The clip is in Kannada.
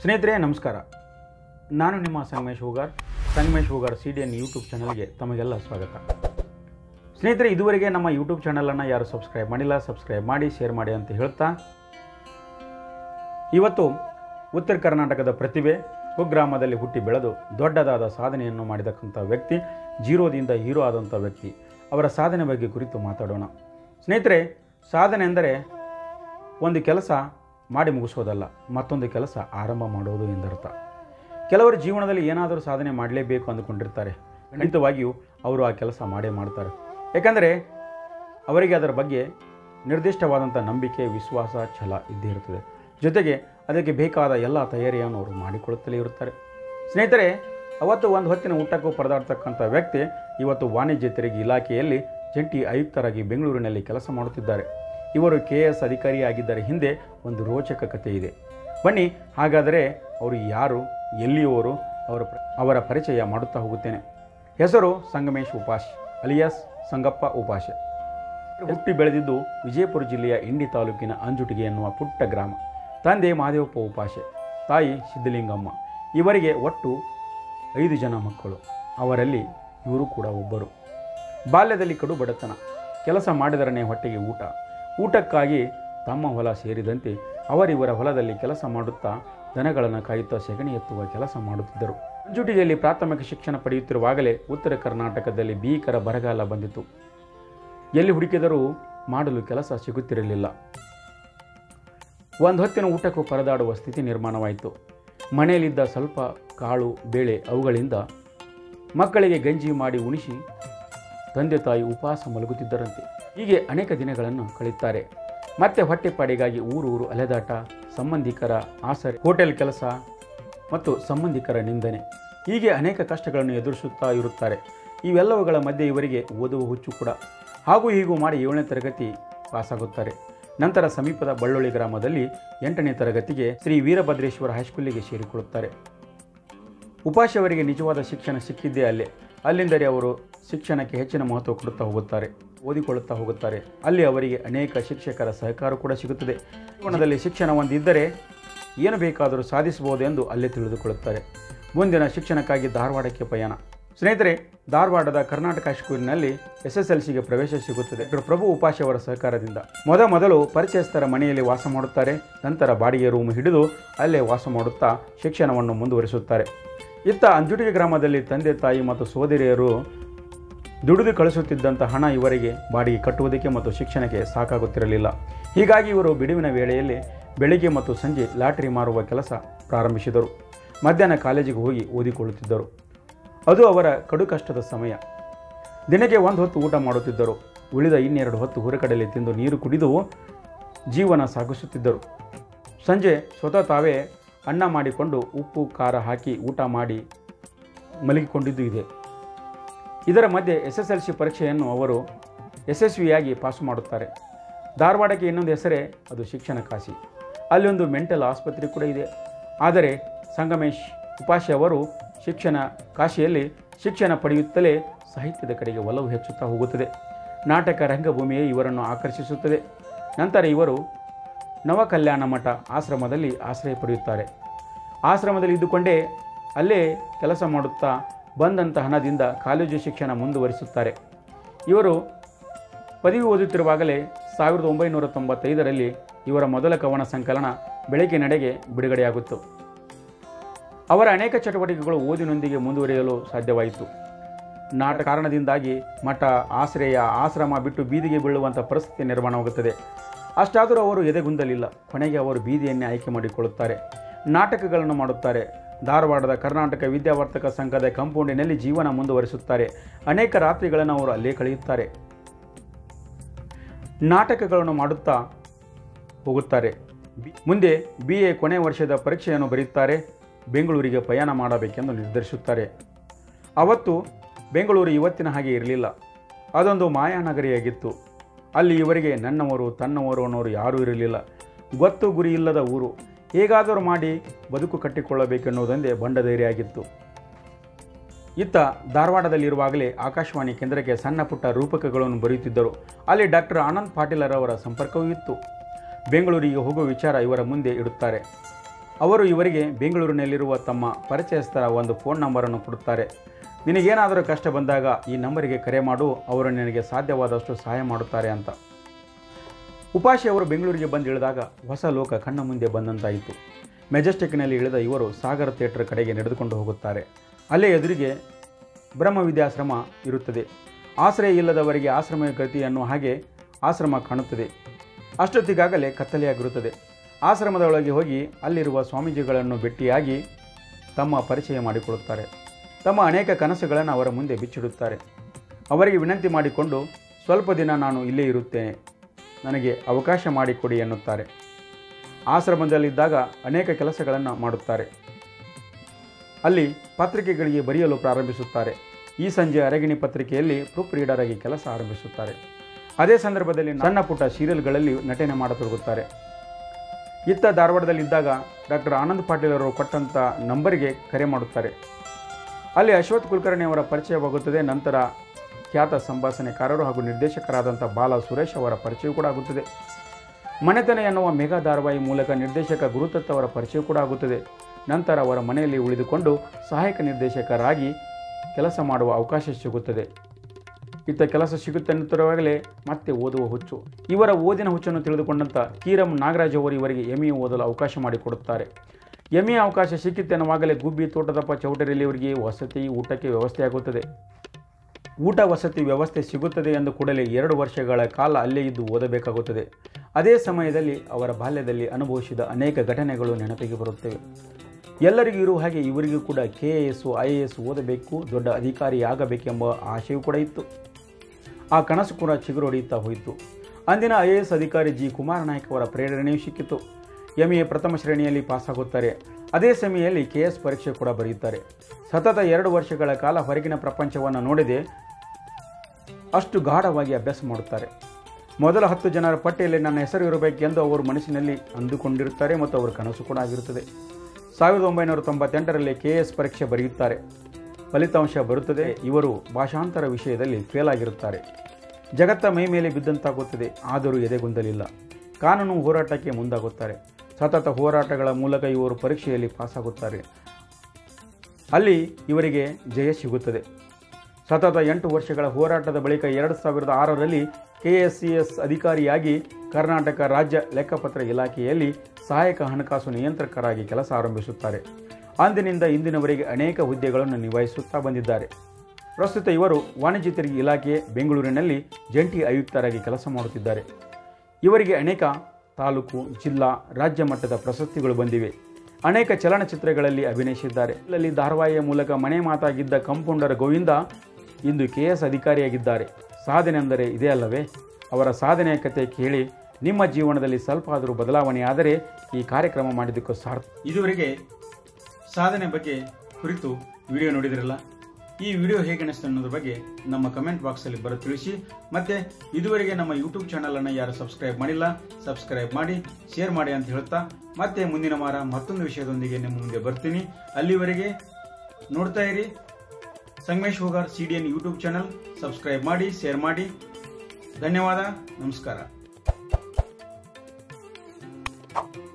ಸ್ನೇಹಿತರೆ ನಮಸ್ಕಾರ ನಾನು ನಿಮ್ಮ Sangamesh Hugar Sangamesh Hugar C D N YouTube ಚಾನಲ್ಗೆ ತಮಗೆಲ್ಲ ಸ್ವಾಗತ ಸ್ನೇಹಿತರೆ ಇದುವರೆಗೆ ನಮ್ಮ ಯೂಟ್ಯೂಬ್ ಚಾನಲನ್ನು ಯಾರು ಸಬ್ಸ್ಕ್ರೈಬ್ ಮಾಡಿಲ್ಲ ಸಬ್ಸ್ಕ್ರೈಬ್ ಮಾಡಿ ಶೇರ್ ಮಾಡಿ ಅಂತ ಹೇಳ್ತಾ ಇವತ್ತು ಉತ್ತರ ಕರ್ನಾಟಕದ ಪ್ರತಿಭೆ ಕುಗ್ರಾಮದಲ್ಲಿ ಹುಟ್ಟಿ ಬೆಳೆದು ದೊಡ್ಡದಾದ ಸಾಧನೆಯನ್ನು ಮಾಡಿದಕ್ಕಂಥ ವ್ಯಕ್ತಿ ಜೀರೋದಿಂದ ಹೀರೋ ಆದಂಥ ವ್ಯಕ್ತಿ ಅವರ ಸಾಧನೆ ಬಗ್ಗೆ ಕುರಿತು ಮಾತಾಡೋಣ ಸ್ನೇಹಿತರೆ ಸಾಧನೆ ಎಂದರೆ ಒಂದು ಕೆಲಸ ಮಾಡಿ ಮುಗಿಸೋದಲ್ಲ ಮತ್ತೊಂದು ಕೆಲಸ ಆರಂಭ ಮಾಡೋದು ಎಂದರ್ಥ ಕೆಲವರು ಜೀವನದಲ್ಲಿ ಏನಾದರೂ ಸಾಧನೆ ಮಾಡಲೇಬೇಕು ಅಂದುಕೊಂಡಿರ್ತಾರೆ ಖಂಡಿತವಾಗಿಯೂ ಅವರು ಆ ಕೆಲಸ ಮಾಡೇ ಮಾಡ್ತಾರೆ ಯಾಕಂದರೆ ಅವರಿಗೆ ಅದರ ಬಗ್ಗೆ ನಿರ್ದಿಷ್ಟವಾದಂಥ ನಂಬಿಕೆ ವಿಶ್ವಾಸ ಛಲ ಇದ್ದೇ ಇರುತ್ತದೆ ಜೊತೆಗೆ ಅದಕ್ಕೆ ಬೇಕಾದ ಎಲ್ಲ ತಯಾರಿಯನ್ನು ಅವರು ಮಾಡಿಕೊಳ್ಳುತ್ತಲೇ ಇರುತ್ತಾರೆ ಸ್ನೇಹಿತರೆ ಅವತ್ತು ಒಂದು ಹೊತ್ತಿನ ಊಟಕ್ಕೂ ಪರದಾಡ್ತಕ್ಕಂಥ ವ್ಯಕ್ತಿ ಇವತ್ತು ವಾಣಿಜ್ಯ ತೆರಿಗೆ ಇಲಾಖೆಯಲ್ಲಿ ಜಂಟಿ ಆಯುಕ್ತರಾಗಿ ಬೆಂಗಳೂರಿನಲ್ಲಿ ಕೆಲಸ ಮಾಡುತ್ತಿದ್ದಾರೆ ಇವರು ಕೆ ಎಸ್ ಅಧಿಕಾರಿಯಾಗಿದ್ದರ ಹಿಂದೆ ಒಂದು ರೋಚಕ ಕಥೆ ಇದೆ ಬನ್ನಿ ಹಾಗಾದರೆ ಅವರು ಯಾರು ಎಲ್ಲಿಯವರು ಅವರ ಪ್ರ- ಅವರ ಪರಿಚಯ ಮಾಡುತ್ತಾ ಹೋಗುತ್ತೇನೆ ಹೆಸರು ಸಂಗಮೇಶ್ ಉಪಾಶ್ ಅಲಿಯಾಸ್ ಸಂಗಪ್ಪ ಉಪಾಶ ಹುಟ್ಟಿ ಬೆಳೆದಿದ್ದು ವಿಜಯಪುರ ಜಿಲ್ಲೆಯ ಇಂಡಿ ತಾಲೂಕಿನ ಅಂಜುಟಿಗೆ ಎನ್ನುವ ಪುಟ್ಟ ಗ್ರಾಮ ತಂದೆ ಮಹಾದೇವಪ್ಪ ಉಪಾಸೆ ತಾಯಿ ಸಿದ್ಧಲಿಂಗಮ್ಮ ಇವರಿಗೆ ಒಟ್ಟು ಐದು ಜನ ಮಕ್ಕಳು ಅವರಲ್ಲಿ ಇವರು ಕೂಡ ಒಬ್ಬರು ಬಾಲ್ಯದಲ್ಲಿ ಕಡು ಬಡತನ ಕೆಲಸ ಮಾಡಿದರನೇ ಹೊಟ್ಟೆಗೆ ಊಟ ಊಟಕ್ಕಾಗಿ ತಮ್ಮ ಹೊಲ ಸೇರಿದಂತೆ ಅವರಿವರ ಹೊಲದಲ್ಲಿ ಕೆಲಸ ಮಾಡುತ್ತಾ ದನಗಳನ್ನು ಕಾಯುತ್ತಾ ಸೆಗಣಿ ಎತ್ತುವ ಕೆಲಸ ಮಾಡುತ್ತಿದ್ದರು ಅಂಜುಟಿಗೆಯಲ್ಲಿ ಪ್ರಾಥಮಿಕ ಶಿಕ್ಷಣ ಪಡೆಯುತ್ತಿರುವಾಗಲೇ ಉತ್ತರ ಕರ್ನಾಟಕದಲ್ಲಿ ಭೀಕರ ಬರಗಾಲ ಬಂದಿತು ಎಲ್ಲಿ ಹುಡುಕಿದರೂ ಮಾಡಲು ಕೆಲಸ ಸಿಗುತ್ತಿರಲಿಲ್ಲ ಒಂದು ಹೊತ್ತಿನ ಊಟಕ್ಕೂ ಪರದಾಡುವ ಸ್ಥಿತಿ ನಿರ್ಮಾಣವಾಯಿತು ಮನೆಯಲ್ಲಿದ್ದ ಸ್ವಲ್ಪ ಕಾಳು ಬೇಳೆ ಅವುಗಳಿಂದ ಮಕ್ಕಳಿಗೆ ಗಂಜಿ ಮಾಡಿ ಉಣಿಸಿ ತಂದೆ ತಾಯಿ ಉಪವಾಸ ಮಲಗುತ್ತಿದ್ದರಂತೆ ಹೀಗೆ ಅನೇಕ ದಿನಗಳನ್ನು ಕಳೆಯುತ್ತಾರೆ ಮತ್ತೆ ಹೊಟ್ಟೆಪಾಡಿಗಾಗಿ ಊರೂರು ಅಲೆದಾಟ ಸಂಬಂಧಿಕರ ಆಸರೆ ಹೋಟೆಲ್ ಕೆಲಸ ಮತ್ತು ಸಂಬಂಧಿಕರ ನಿಂದನೆ ಹೀಗೆ ಅನೇಕ ಕಷ್ಟಗಳನ್ನು ಎದುರಿಸುತ್ತಾ ಇರುತ್ತಾರೆ ಇವೆಲ್ಲವುಗಳ ಮಧ್ಯೆ ಇವರಿಗೆ ಓದುವ ಹುಚ್ಚು ಕೂಡ ಹಾಗೂ ಹೀಗೂ ಮಾಡಿ ಏಳನೇ ತರಗತಿ ಪಾಸಾಗುತ್ತಾರೆ ನಂತರ ಸಮೀಪದ ಬಳ್ಳೊಳ್ಳಿ ಗ್ರಾಮದಲ್ಲಿ ಎಂಟನೇ ತರಗತಿಗೆ ಶ್ರೀ ವೀರಭದ್ರೇಶ್ವರ ಹೈಸ್ಕೂಲಿಗೆ ಸೇರಿಕೊಳ್ಳುತ್ತಾರೆ ಉಪಾಶ್ ಅವರಿಗೆ ನಿಜವಾದ ಶಿಕ್ಷಣ ಸಿಕ್ಕಿದ್ದೇ ಅಲ್ಲೇ ಅಲ್ಲಿಂದಲೇ ಅವರು ಶಿಕ್ಷಣಕ್ಕೆ ಹೆಚ್ಚಿನ ಮಹತ್ವ ಕೊಡುತ್ತಾ ಹೋಗುತ್ತಾರೆ ಓದಿಕೊಳ್ಳುತ್ತಾ ಹೋಗುತ್ತಾರೆ ಅಲ್ಲಿ ಅವರಿಗೆ ಅನೇಕ ಶಿಕ್ಷಕರ ಸಹಕಾರ ಕೂಡ ಸಿಗುತ್ತದೆ ಜೀವನದಲ್ಲಿ ಶಿಕ್ಷಣ ಒಂದಿದ್ದರೆ ಏನು ಬೇಕಾದರೂ ಸಾಧಿಸಬಹುದು ಎಂದು ಅಲ್ಲೇ ತಿಳಿದುಕೊಳ್ಳುತ್ತಾರೆ ಮುಂದಿನ ಶಿಕ್ಷಣಕ್ಕಾಗಿ ಧಾರವಾಡಕ್ಕೆ ಪಯಣ ಸ್ನೇಹಿತರೆ ಧಾರವಾಡದ ಕರ್ನಾಟಕ ಹೈಸ್ಕೂಲಿನಲ್ಲಿ ಎಸ್ ಎಸ್ ಎಲ್ ಸಿಗೆ ಪ್ರವೇಶ ಸಿಗುತ್ತದೆ ಡಾಕ್ಟರ್ ಪ್ರಭು ಉಪಾಶ್ ಅವರ ಸಹಕಾರದಿಂದ ಮೊದ ಮೊದಲು ಪರಿಚಯಸ್ಥರ ಮನೆಯಲ್ಲಿ ವಾಸ ಮಾಡುತ್ತಾರೆ ನಂತರ ಬಾಡಿಗೆ ರೂಮ್ ಹಿಡಿದು ಅಲ್ಲೇ ವಾಸ ಮಾಡುತ್ತಾ ಶಿಕ್ಷಣವನ್ನು ಮುಂದುವರಿಸುತ್ತಾರೆ ಇತ್ತ ಅಂಜುಟಿಗೆ ಗ್ರಾಮದಲ್ಲಿ ತಂದೆ ತಾಯಿ ಮತ್ತು ಸೋದರಿಯರು ದುಡಿದು ಕಳಿಸುತ್ತಿದ್ದಂಥ ಹಣ ಇವರಿಗೆ ಬಾಡಿಗೆ ಕಟ್ಟುವುದಕ್ಕೆ ಮತ್ತು ಶಿಕ್ಷಣಕ್ಕೆ ಸಾಕಾಗುತ್ತಿರಲಿಲ್ಲ ಹೀಗಾಗಿ ಇವರು ಬಿಡುವಿನ ವೇಳೆಯಲ್ಲಿ ಬೆಳಿಗ್ಗೆ ಮತ್ತು ಸಂಜೆ ಲಾಟರಿ ಮಾರುವ ಕೆಲಸ ಪ್ರಾರಂಭಿಸಿದರು ಮಧ್ಯಾಹ್ನ ಕಾಲೇಜಿಗೆ ಹೋಗಿ ಓದಿಕೊಳ್ಳುತ್ತಿದ್ದರು ಅದು ಅವರ ಕಡು ಕಷ್ಟದ ಸಮಯ ದಿನಕ್ಕೆ ಒಂದು ಹೊತ್ತು ಊಟ ಮಾಡುತ್ತಿದ್ದರು ಉಳಿದ ಇನ್ನೆರಡು ಹೊತ್ತು ಹೊರಕಡಲೆ ತಿಂದು ನೀರು ಕುಡಿದು ಜೀವನ ಸಾಗಿಸುತ್ತಿದ್ದರು ಸಂಜೆ ಸ್ವತಃ ತಾವೇ ಅನ್ನ ಮಾಡಿಕೊಂಡು ಉಪ್ಪು ಖಾರ ಹಾಕಿ ಊಟ ಮಾಡಿ ಮಲಗಿಕೊಂಡಿದ್ದು ಇದೆ ಇದರ ಮಧ್ಯೆ ಎಸ್ ಎಸ್ ಎಲ್ ಸಿ ಪರೀಕ್ಷೆಯನ್ನು ಅವರು ಯಶಸ್ವಿಯಾಗಿ ಪಾಸು ಮಾಡುತ್ತಾರೆ ಧಾರವಾಡಕ್ಕೆ ಇನ್ನೊಂದು ಹೆಸರೇ ಅದು ಶಿಕ್ಷಣ ಕಾಶಿ ಅಲ್ಲೊಂದು ಮೆಂಟಲ್ ಆಸ್ಪತ್ರೆ ಕೂಡ ಇದೆ ಆದರೆ ಸಂಗಮೇಶ್ ಉಪಾಶಿ ಅವರು ಶಿಕ್ಷಣ ಕಾಶಿಯಲ್ಲಿ ಶಿಕ್ಷಣ ಪಡೆಯುತ್ತಲೇ ಸಾಹಿತ್ಯದ ಕಡೆಗೆ ಒಲವು ಹೆಚ್ಚುತ್ತಾ ಹೋಗುತ್ತದೆ ನಾಟಕ ರಂಗಭೂಮಿಯೇ ಇವರನ್ನು ಆಕರ್ಷಿಸುತ್ತದೆ ನಂತರ ಇವರು ನವಕಲ್ಯಾಣ ಮಠ ಆಶ್ರಮದಲ್ಲಿ ಆಶ್ರಯ ಪಡೆಯುತ್ತಾರೆ ಆಶ್ರಮದಲ್ಲಿ ಇದ್ದುಕೊಂಡೇ ಅಲ್ಲೇ ಕೆಲಸ ಮಾಡುತ್ತಾ ಬಂದಂಥ ಹಣದಿಂದ ಕಾಲೇಜು ಶಿಕ್ಷಣ ಮುಂದುವರಿಸುತ್ತಾರೆ ಇವರು ಪದವಿ ಓದುತ್ತಿರುವಾಗಲೇ ಸಾವಿರದ ಒಂಬೈನೂರ ತೊಂಬತ್ತೈದರಲ್ಲಿ ಇವರ ಮೊದಲ ಕವನ ಸಂಕಲನ ಬೆಳಗ್ಗೆ ನಡೆಗೆ ಬಿಡುಗಡೆಯಾಗುತ್ತು ಅವರ ಅನೇಕ ಚಟುವಟಿಕೆಗಳು ಓದಿನೊಂದಿಗೆ ಮುಂದುವರಿಯಲು ಸಾಧ್ಯವಾಯಿತು ನಾಟ ಕಾರಣದಿಂದಾಗಿ ಮಠ ಆಶ್ರಯ ಆಶ್ರಮ ಬಿಟ್ಟು ಬೀದಿಗೆ ಬೀಳುವಂಥ ಪರಿಸ್ಥಿತಿ ನಿರ್ಮಾಣವಾಗುತ್ತದೆ ಅಷ್ಟಾದರೂ ಅವರು ಎದೆಗುಂದಲಿಲ್ಲ ಕೊನೆಗೆ ಅವರು ಬೀದಿಯನ್ನೇ ಆಯ್ಕೆ ಮಾಡಿಕೊಳ್ಳುತ್ತಾರೆ ನಾಟಕಗಳನ್ನು ಮಾಡುತ್ತಾರೆ ಧಾರವಾಡದ ಕರ್ನಾಟಕ ವಿದ್ಯಾವರ್ತಕ ಸಂಘದ ಕಂಪೌಂಡಿನಲ್ಲಿ ಜೀವನ ಮುಂದುವರಿಸುತ್ತಾರೆ ಅನೇಕ ರಾತ್ರಿಗಳನ್ನು ಅವರು ಅಲ್ಲೇ ಕಳೆಯುತ್ತಾರೆ ನಾಟಕಗಳನ್ನು ಮಾಡುತ್ತಾ ಹೋಗುತ್ತಾರೆ ಬಿ- ಮುಂದೆ ಬಿ ಎ ಕೊನೆ ವರ್ಷದ ಪರೀಕ್ಷೆಯನ್ನು ಬರೆಯುತ್ತಾರೆ ಬೆಂಗಳೂರಿಗೆ ಪಯಣ ಮಾಡಬೇಕೆಂದು ನಿರ್ಧರಿಸುತ್ತಾರೆ ಅವತ್ತು ಬೆಂಗಳೂರು ಇವತ್ತಿನ ಹಾಗೆ ಇರಲಿಲ್ಲ ಅದೊಂದು ಮಾಯಾನಗರಿಯಾಗಿತ್ತು ಅಲ್ಲಿ ಇವರಿಗೆ ನನ್ನವರು ತನ್ನವರು ಅನ್ನೋರು ಯಾರೂ ಇರಲಿಲ್ಲ ಗೊತ್ತು ಗುರಿ ಇಲ್ಲದ ಊರು ಹೇಗಾದರೂ ಮಾಡಿ ಬದುಕು ಕಟ್ಟಿಕೊಳ್ಳಬೇಕೆನ್ನುವುದೊಂದೇ ಬಂಡ ಧೈರ್ಯ ಆಗಿತ್ತು ಇತ್ತ ಧಾರವಾಡದಲ್ಲಿರುವಾಗಲೇ ಆಕಾಶವಾಣಿ ಕೇಂದ್ರಕ್ಕೆ ಸಣ್ಣ ಪುಟ್ಟ ರೂಪಕಗಳನ್ನು ಬರೆಯುತ್ತಿದ್ದರು ಅಲ್ಲಿ ಡಾಕ್ಟರ್ ಆನಂದ್ ಪಾಟೀಲರವರ ಸಂಪರ್ಕವೂ ಇತ್ತು ಬೆಂಗಳೂರಿಗೆ ಹೋಗುವ ವಿಚಾರ ಇವರ ಮುಂದೆ ಇಡುತ್ತಾರೆ ಅವರು ಇವರಿಗೆ ಬೆಂಗಳೂರಿನಲ್ಲಿರುವ ತಮ್ಮ ಪರಿಚಯಸ್ಥರ ಒಂದು ಫೋನ್ ನಂಬರನ್ನು ಕೊಡುತ್ತಾರೆ ನಿನಗೇನಾದರೂ ಕಷ್ಟ ಬಂದಾಗ ಈ ನಂಬರಿಗೆ ಕರೆ ಮಾಡು ಅವರು ನಿನಗೆ ಸಾಧ್ಯವಾದಷ್ಟು ಸಹಾಯ ಮಾಡುತ್ತಾರೆ ಅಂತ ಉಪಾಶಿ ಅವರು ಬೆಂಗಳೂರಿಗೆ ಬಂದು ಇಳಿದಾಗ ಹೊಸ ಲೋಕ ಕಣ್ಣ ಮುಂದೆ ಬಂದಂತಾಯಿತು ಮೆಜೆಸ್ಟಿಕ್ನಲ್ಲಿ ಇಳಿದ ಇವರು ಸಾಗರ ಥಿಯೇಟರ್ ಕಡೆಗೆ ನಡೆದುಕೊಂಡು ಹೋಗುತ್ತಾರೆ ಅಲ್ಲೇ ಎದುರಿಗೆ ಬ್ರಹ್ಮ ವಿದ್ಯಾಶ್ರಮ ಇರುತ್ತದೆ ಆಶ್ರಯ ಇಲ್ಲದವರಿಗೆ ಆಶ್ರಮ ಗತಿ ಅನ್ನೋ ಹಾಗೆ ಆಶ್ರಮ ಕಾಣುತ್ತದೆ ಅಷ್ಟೊತ್ತಿಗಾಗಲೇ ಕತ್ತಲೆಯಾಗಿರುತ್ತದೆ ಆಶ್ರಮದ ಒಳಗೆ ಹೋಗಿ ಅಲ್ಲಿರುವ ಸ್ವಾಮೀಜಿಗಳನ್ನು ಭೇಟಿಯಾಗಿ ತಮ್ಮ ಪರಿಚಯ ಮಾಡಿಕೊಳ್ಳುತ್ತಾರೆ ತಮ್ಮ ಅನೇಕ ಕನಸುಗಳನ್ನು ಅವರ ಮುಂದೆ ಬಿಚ್ಚಿಡುತ್ತಾರೆ ಅವರಿಗೆ ವಿನಂತಿ ಮಾಡಿಕೊಂಡು ಸ್ವಲ್ಪ ದಿನ ನಾನು ಇಲ್ಲೇ ಇರುತ್ತೇನೆ ನನಗೆ ಅವಕಾಶ ಮಾಡಿಕೊಡಿ ಎನ್ನುತ್ತಾರೆ ಆಶ್ರಮದಲ್ಲಿದ್ದಾಗ ಅನೇಕ ಕೆಲಸಗಳನ್ನು ಮಾಡುತ್ತಾರೆ ಅಲ್ಲಿ ಪತ್ರಿಕೆಗಳಿಗೆ ಬರೆಯಲು ಪ್ರಾರಂಭಿಸುತ್ತಾರೆ ಈ ಸಂಜೆ ಅರಗಿಣಿ ಪತ್ರಿಕೆಯಲ್ಲಿ ಪ್ರೂಫ್ ರೀಡರ್ ಆಗಿ ಕೆಲಸ ಆರಂಭಿಸುತ್ತಾರೆ ಅದೇ ಸಂದರ್ಭದಲ್ಲಿ ಸಣ್ಣ ಪುಟ್ಟ ಸೀರಿಯಲ್ಗಳಲ್ಲಿ ನಟನೆ ಮಾಡತೊಡಗುತ್ತಾರೆ ಇತ್ತ ಧಾರವಾಡದಲ್ಲಿದ್ದಾಗ ಡಾಕ್ಟರ್ ಆನಂದ್ ಪಾಟೀಲ್ ಅವರು ಕೊಟ್ಟಂಥ ನಂಬರಿಗೆ ಕರೆ ಮಾಡುತ್ತಾರೆ ಅಲ್ಲಿ ಅಶ್ವಥ್ ಕುಲಕರ್ಣಿ ಅವರ ಪರಿಚಯವಾಗುತ್ತದೆ ನಂತರ ಖ್ಯಾತ ಸಂಭಾಷಣೆಕಾರರು ಹಾಗೂ ನಿರ್ದೇಶಕರಾದಂಥ ಬಾಲ ಸುರೇಶ್ ಅವರ ಪರಿಚಯ ಕೂಡ ಆಗುತ್ತದೆ ಮನೆತನ ಎನ್ನುವ ಮೆಗಾ ಧಾರಾವಾಹಿ ಮೂಲಕ ನಿರ್ದೇಶಕ ಗುರುದತ್ ಅವರ ಪರಿಚಯ ಕೂಡ ಆಗುತ್ತದೆ ನಂತರ ಅವರ ಮನೆಯಲ್ಲಿ ಉಳಿದುಕೊಂಡು ಸಹಾಯಕ ನಿರ್ದೇಶಕರಾಗಿ ಕೆಲಸ ಮಾಡುವ ಅವಕಾಶ ಸಿಗುತ್ತದೆ ಇತ್ತ ಕೆಲಸ ಸಿಗುತ್ತನ್ನುತ್ತಿರುವಾಗಲೇ ಮತ್ತೆ ಓದುವ ಹುಚ್ಚು ಇವರ ಓದಿನ ಹುಚ್ಚನ್ನು ತಿಳಿದುಕೊಂಡಂಥ ಕೀರಂ ನಾಗರಾಜ್ ಅವರು ಇವರಿಗೆ ಎಮ್ ಎ ಓದಲು ಅವಕಾಶ ಮಾಡಿಕೊಡುತ್ತಾರೆ ಎಮ್ ಎ ಅವಕಾಶ ಸಿಕ್ಕಿತೆನ್ನುವಾಗಲೇ ಗುಬ್ಬಿ ತೋಟದಪ್ಪ ಚೌಟರಿಯಲ್ಲಿ ಇವರಿಗೆ ವಸತಿ ಊಟಕ್ಕೆ ವ್ಯವಸ್ಥೆಯಾಗುತ್ತದೆ ಊಟ ವಸತಿ ವ್ಯವಸ್ಥೆ ಸಿಗುತ್ತದೆ ಎಂದು ಕೂಡಲೇ ಎರಡು ವರ್ಷಗಳ ಕಾಲ ಅಲ್ಲೇ ಇದ್ದು ಓದಬೇಕಾಗುತ್ತದೆ ಅದೇ ಸಮಯದಲ್ಲಿ ಅವರ ಬಾಲ್ಯದಲ್ಲಿ ಅನುಭವಿಸಿದ ಅನೇಕ ಘಟನೆಗಳು ನೆನಪಿಗೆ ಬರುತ್ತವೆ ಎಲ್ಲರಿಗೂ ಇರುವ ಹಾಗೆ ಇವರಿಗೂ ಕೂಡ K A S I A S ಓದಬೇಕು ದೊಡ್ಡ ಅಧಿಕಾರಿ ಆಗಬೇಕೆಂಬ ಆಶೆಯೂ ಕೂಡ ಇತ್ತು ಆ ಕನಸು ಕೂಡ ಚಿಗುರೊಡೆಯುತ್ತಾ ಹೋಯಿತು ಅಂದಿನ ಐ ಎ ಎಸ್ ಅಧಿಕಾರಿ ಜಿ ಕುಮಾರ ನಾಯ್ಕ ಅವರ ಪ್ರೇರಣೆಯೂ ಸಿಕ್ಕಿತು ಎಮ್ ಎ ಪ್ರಥಮ ಶ್ರೇಣಿಯಲ್ಲಿ ಪಾಸಾಗುತ್ತಾರೆ ಅದೇ ಸಮಯದಲ್ಲಿ ಕೆ ಎಸ್ ಪರೀಕ್ಷೆ ಕೂಡ ಬರೆಯುತ್ತಾರೆ ಸತತ ಎರಡು ವರ್ಷಗಳ ಕಾಲ ಹೊರಗಿನ ಪ್ರಪಂಚವನ್ನು ನೋಡಿದೆ ಅಷ್ಟು ಗಾಢವಾಗಿ ಅಭ್ಯಾಸ ಮಾಡುತ್ತಾರೆ ಮೊದಲ ಹತ್ತು ಜನರ ಪಟ್ಟಿಯಲ್ಲಿ ನನ್ನ ಹೆಸರು ಇರಬೇಕೆಂದು ಅವರು ಮನಸ್ಸಿನಲ್ಲಿ ಅಂದುಕೊಂಡಿರುತ್ತಾರೆ ಮತ್ತು ಅವರ ಕನಸು ಕೂಡ ಆಗಿರುತ್ತದೆ ಸಾವಿರದ ಒಂಬೈನೂರ ತೊಂಬತ್ತೆಂಟರಲ್ಲಿ ಕೆ ಎಸ್ ಪರೀಕ್ಷೆ ಬರೆಯುತ್ತಾರೆ ಫಲಿತಾಂಶ ಬರುತ್ತದೆ ಇವರು ಭಾಷಾಂತರ ವಿಷಯದಲ್ಲಿ ಫೇಲ್ ಆಗಿರುತ್ತಾರೆ ಜಗತ್ತ ಮೈ ಮೇಲೆ ಬಿದ್ದಂತಾಗುತ್ತದೆ ಆದರೂ ಎದೆಗುಂದಲಿಲ್ಲ ಕಾನೂನು ಹೋರಾಟಕ್ಕೆ ಮುಂದಾಗುತ್ತಾರೆ ಸತತ ಹೋರಾಟಗಳ ಮೂಲಕ ಇವರು ಪರೀಕ್ಷೆಯಲ್ಲಿ ಪಾಸಾಗುತ್ತಾರೆ ಅಲ್ಲಿ ಇವರಿಗೆ ಜಯ ಸಿಗುತ್ತದೆ ಸತತ ಎಂಟು ವರ್ಷಗಳ ಹೋರಾಟದ ಬಳಿಕ ಎರಡು ಸಾವಿರದ ಆರರಲ್ಲಿ ಕೆ ಎಸ್ ಸಿ ಎಸ್ ಅಧಿಕಾರಿಯಾಗಿ ಕರ್ನಾಟಕ ರಾಜ್ಯ ಲೆಕ್ಕಪತ್ರ ಇಲಾಖೆಯಲ್ಲಿ ಸಹಾಯಕ ಹಣಕಾಸು ನಿಯಂತ್ರಕರಾಗಿ ಕೆಲಸ ಆರಂಭಿಸುತ್ತಾರೆ ಅಂದಿನಿಂದ ಇಂದಿನವರೆಗೆ ಅನೇಕ ಹುದ್ದೆಗಳನ್ನು ನಿಭಾಯಿಸುತ್ತಾ ಬಂದಿದ್ದಾರೆ ಪ್ರಸ್ತುತ ಇವರು ವಾಣಿಜ್ಯ ತೆರಿಗೆ ಇಲಾಖೆ ಬೆಂಗಳೂರಿನಲ್ಲಿ ಜಂಟಿ ಆಯುಕ್ತರಾಗಿ ಕೆಲಸ ಮಾಡುತ್ತಿದ್ದಾರೆ ಇವರಿಗೆ ಅನೇಕ ತಾಲೂಕು ಜಿಲ್ಲಾ ರಾಜ್ಯ ಮಟ್ಟದ ಪ್ರಶಸ್ತಿಗಳು ಬಂದಿವೆ ಅನೇಕ ಚಲನಚಿತ್ರಗಳಲ್ಲಿ ಅಭಿನಯಿಸಿದ್ದಾರೆ ಇಲ್ಲಿ ಧಾರಾವಾಹಿಯ ಮೂಲಕ ಮನೆ ಮಾತಾಗಿದ್ದ ಕಂಪೌಂಡರ್ ಗೋವಿಂದ ಇಂದು ಕೆ ಎಸ್ ಅಧಿಕಾರಿಯಾಗಿದ್ದಾರೆ ಸಾಧನೆ ಅಂದರೆ ಇದೇ ಅಲ್ಲವೇ ಅವರ ಸಾಧನೆಯ ಕತೆ ಕೇಳಿ ನಿಮ್ಮ ಜೀವನದಲ್ಲಿ ಸ್ವಲ್ಪ ಆದರೂ ಬದಲಾವಣೆ ಆದರೆ ಈ ಕಾರ್ಯಕ್ರಮ ಮಾಡಿದ್ದಕ್ಕೂ ಸಾರ್ಥ ಇದುವರೆಗೆ ಸಾಧನೆ ಬಗ್ಗೆ ಕುರಿತು ವಿಡಿಯೋ ನೋಡಿದ್ರಲ್ಲ ಈ ವಿಡಿಯೋ ಹೇಗೆ ಅನಿಸ್ತು ಅನ್ನೋದ್ರ ಬಗ್ಗೆ ನಮ್ಮ ಕಮೆಂಟ್ ಬಾಕ್ಸಲ್ಲಿ ಬರೋ ತಿಳಿಸಿ ಮತ್ತೆ ಇದುವರೆಗೆ ನಮ್ಮ ಯೂಟ್ಯೂಬ್ ಚಾನಲನ್ನು ಯಾರು ಸಬ್ಸ್ಕ್ರೈಬ್ ಮಾಡಿಲ್ಲ ಸಬ್ಸ್ಕ್ರೈಬ್ ಮಾಡಿ ಶೇರ್ ಮಾಡಿ ಅಂತ ಹೇಳ್ತಾ ಮತ್ತೆ ಮುಂದಿನ ವಾರ ಮತ್ತೊಂದು ವಿಷಯದೊಂದಿಗೆ ನಿಮ್ಮ ಮುಂದೆ ಬರ್ತೀನಿ ಅಲ್ಲಿವರೆಗೆ ನೋಡ್ತಾ ಇರಿ Sangamesh Hogar C D N YouTube channel subscribe ಮಾಡಿ ಶೇರ್ ಮಾಡಿ ಧನ್ಯವಾದ ನಮಸ್ಕಾರ